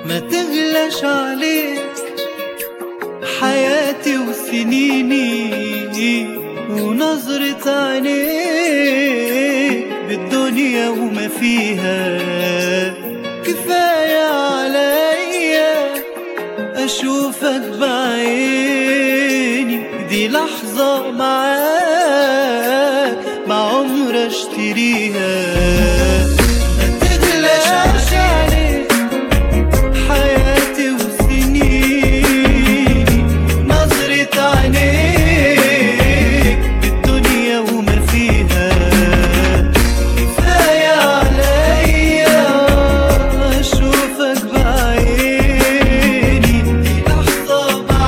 ما تغلاش عليك حياتي وسنيني ونظرة عينيك بالدنيا وما فيها كفاية عليا أشوفك بعيني دي لحظة معاك ما عمر اشتريها ما تغلاش عليك حياتي وسنيني نظرة عينيك بالدنيا وما فيها كفاية عليا أشوفك بعيني دي لحظة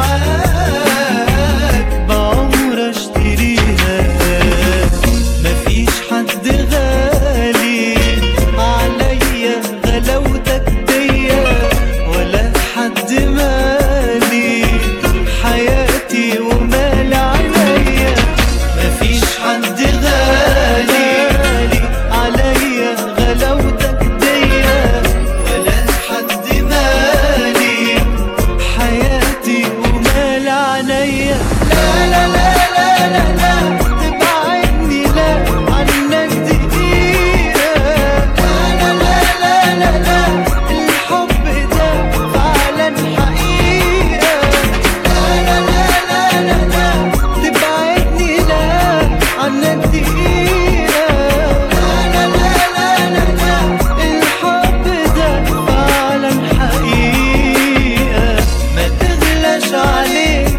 معاك بعمر اشتريها مفيش حد غالي عليا غلاوتك ديا ولا حد مالي حياتي ومال عليا مفيش حد غالي عليا غلاوتك ديا ولا حد مالي حياتي ومال عليا لا لا لا لا لا لا تبعدني لا عنك دقيقة لا لا لا لا لا الحب ده فعلا حقيقة لا لا لا لا لا لا تبعدني لا عنك دقيقة لا لا لا لا لا لا الحب ده فعلا حقيقة ما تغلاش عليك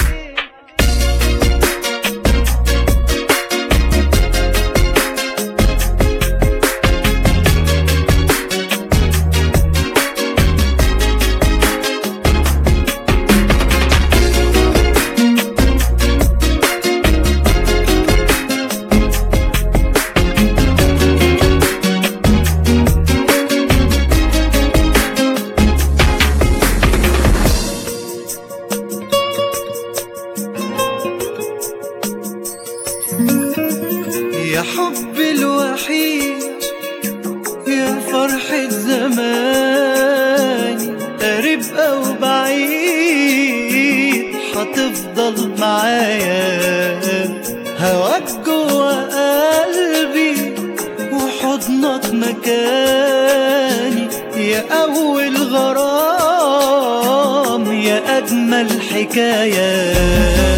يا حبي الوحيد يا فرحة زماني قريب أو بعيد هتفضل معايا هواك جوا قلبي وحضنك مكاني يا أول غرام يا أجمل حكاية